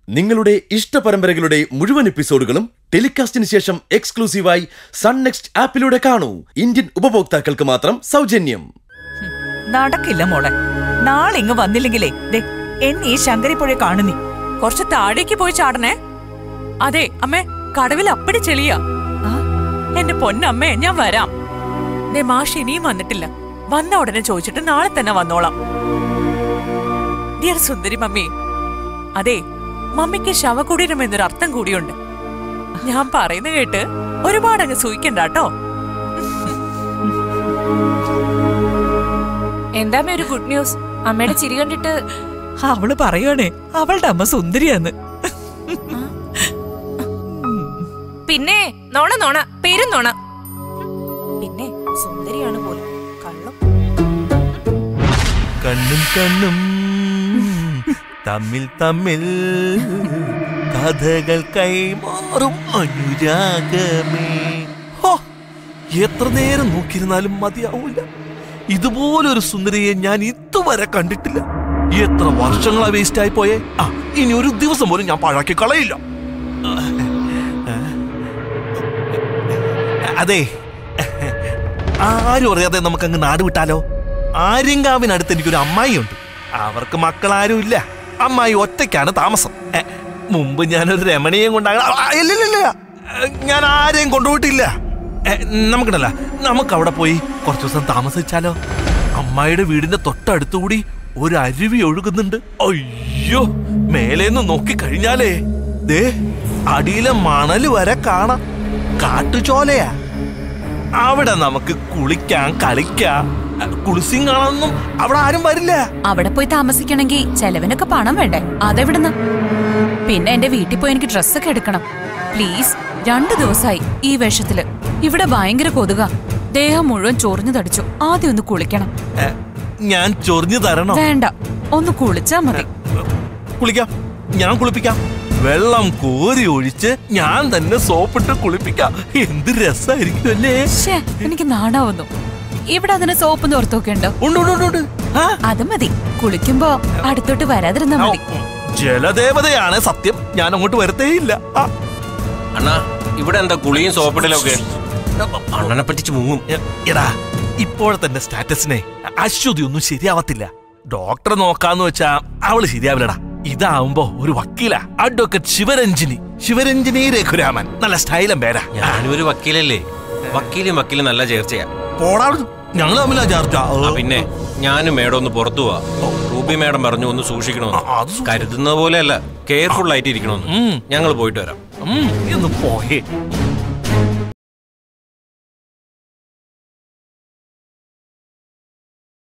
നിങ്ങളുടെ ഇഷ്ട പരമ്പരകളുടെ മുഴുവൻ എപ്പിസോഡുകളും ടെലികാസ്റ്റിന് ശേഷം എക്സ്ക്ലൂസീവായി സൺ നെക്സ്റ്റ് ആപ്പിലൂടെ കാണൂ ഇന്ത്യൻ ഉപഭോക്താക്കൾക്ക് മാത്രം സൗജന്യം നടക്കില്ല മോളെ നാളെ ഇങ്ങ് വന്നില്ലെങ്കിലേ ദേ എന്നെ ഈ ശങ്കരിപ്പുഴ കാണുന്നി കുറച്ച് താഴേക്ക് പോയി ചാടണേ അതെ അമ്മേ കടവിൽ അപ്പടി ചെളിയാ എന്റെ പൊന്നമ്മേ ഞാൻ വരാം ദേ മാഷ് ഇനിയും വന്നിട്ടില്ല വന്ന ഉടനെ ചോദിച്ചിട്ട് നാളെ തന്നെ വന്നോളാം ഡിയർ സുന്ദരി മമ്മി അതെ മമ്മിക്ക് ശവകുടീരം എന്നൊരു അർത്ഥം കൂടിയുണ്ട് ഞാൻ പറയുന്ന കേട്ട് ഒരുപാട് അങ്ങ് സൂയിക്കണ്ട കേട്ടോ എന്താ ഒരു ഗുഡ് ന്യൂസ് അമ്മയുടെ ചിരി കണ്ടിട്ട് അവള് പറയണേ അവളുടെ അമ്മ സുന്ദരിയാന്ന് പിന്നെ നോണ നോണ പേരും നോണ പിന്നെ സുന്ദരിയാണ് പോലും കള്ളം കണ്ണും കണ്ണും തമ്മിൽ തമ്മിൽ കഥകൾ കൈമാറും അനുരാഗമേ ഹോ, എത്ര നേരം നോക്കിയിരുന്നാലും മതിയാവൂല ഇതുപോലൊരു സുന്ദരിയെ ഞാൻ ഇതുവരെ കണ്ടിട്ടില്ല എത്ര വർഷങ്ങളാ വേസ്റ്റ് ആയി പോയേ ആ ഇനി ഒരു ദിവസം പോലും ഞാൻ പാഴാക്കി കളയില്ല അതെ ആരും അറിയാതെ നമുക്ക് അങ്ങ് നാട് വിട്ടാലോ ആര്യങ്കാവിനടുത്ത് എനിക്കൊരു അമ്മായിയുണ്ട് അവർക്ക് മക്കളാരും ഇല്ല അമ്മായി ഒറ്റയ്ക്കാണ് താമസം എ, മുമ്പ് ഞാനൊരു രമണിയെയും കൊണ്ടാണ് ആ, ഇല്ലില്ലില്ല ഞാൻ ആരെയും കൊണ്ടുപോയിട്ടില്ല എ, നമുക്കിടല്ല നമുക്ക് അവിടെ പോയി കുറച്ചു ദിവസം താമസിച്ചാലോ അമ്മായിയുടെ വീടിന്റെ തൊട്ടടുത്തുകൂടി ഒരു അരുവി ഒഴുകുന്നുണ്ട് അയ്യോ മേലേന്ന് നോക്കി കഴിഞ്ഞാലേ ദേ അടിയിലെ മണല് വരെ കാണാം കാട്ടുചോലയാ അവിടെ നമുക്ക് കുളിക്കാം കളിക്കാം കുളിസിയും കാണാനൊന്നും അവിടെ ആരും വരില്ല അവിടെ പോയി താമസിക്കണമെങ്കിൽ ചെലവിനൊക്കെ പണം വേണ്ടേ അതെവിടുന്ന് പിന്നെ എന്റെ വീട്ടിൽ പോയി എനിക്ക് ഡ്രസ്സൊക്കെ എടുക്കണം പ്ലീസ് രണ്ടു ദിവസമായി ഈ വേഷത്തില് ഇവിടെ ഭയങ്കര കൊതുക ദേഹം മുഴുവൻ ചൊറിഞ്ഞു തടിച്ചു ആദ്യം ഒന്ന് കുളിക്കണം എ, ഞാൻ ചൊറിഞ്ഞു തരണോ വേണ്ട ഒന്ന് കുളിച്ചാ മതി കുളിക്കാം ഞാൻ കുളിപ്പിക്കാം വെള്ളം കോരി ഒഴിച്ച് ഞാൻ തന്നെ സോപ്പിട്ട് കുളിപ്പിക്കാം എന്ത് രസമായിരിക്കും അല്ലേ ശ്ശേ എനിക്ക് നാണാവുന്നു ഇവിടെ അതിന് സോപ്പ് നോർത്തൊക്കെ ഉണ്ടോ ഉണ്ട് ഉണ്ട് ഉണ്ട്, ഉണ്ട് ആ, അത് മതി കുളിക്കുമ്പോ അടുത്തോട്ട് വരാതിരുന്നാ ഔ, മതി ജലദേവതയാണ് സത്യം ഞാൻ അങ്ങോട്ട് വരത്തേയില്ല ആ, അണ്ണാ ഇവിടെ എന്താ കുളിയും സോപ്പിടലൊക്കെ അണ്ണനെ പറ്റിച്ച് മുങ്ങും എ- എടാ ഇപ്പോഴത്തെ എന്റെ സ്റ്റാറ്റസിനെ അശ്വതി ഒന്നും ശരിയാവത്തില്ല ഡോക്ടറെ നോക്കാന്ന് വെച്ചാ അവള് ശരിയാവില്ലടാ ഇതാവുമ്പോ ഒരു വക്കീല അഡ്വക്കേറ്റ് ശിവരഞ്ജിനി ശിവരഞ്ജിനി രഘുരാമൻ നല്ല സ്റ്റൈലം പേരാ ഞാനും ഒരു വക്കീലല്ലേ വക്കീലും വക്കീലും നല്ല ചേർച്ചയാ പോടാ ഞങ്ങൾ തമ്മിലാ ചാർജ ആ പിന്നെ ഞാനും മേഡം ഒന്ന് പുറത്തു പോവാ റൂബി മേഡം പറഞ്ഞു ഒന്ന് സൂക്ഷിക്കണമെന്ന് ആ, അത് സൂക്ഷിക്കാം. കരുതുന്ന പോലെയല്ല കെയർഫുൾ ആയിട്ട് ഇരിക്കണമെന്ന് ഉം. ഞങ്ങൾ പോയിട്ട് വരാം ഒന്ന് പോയേ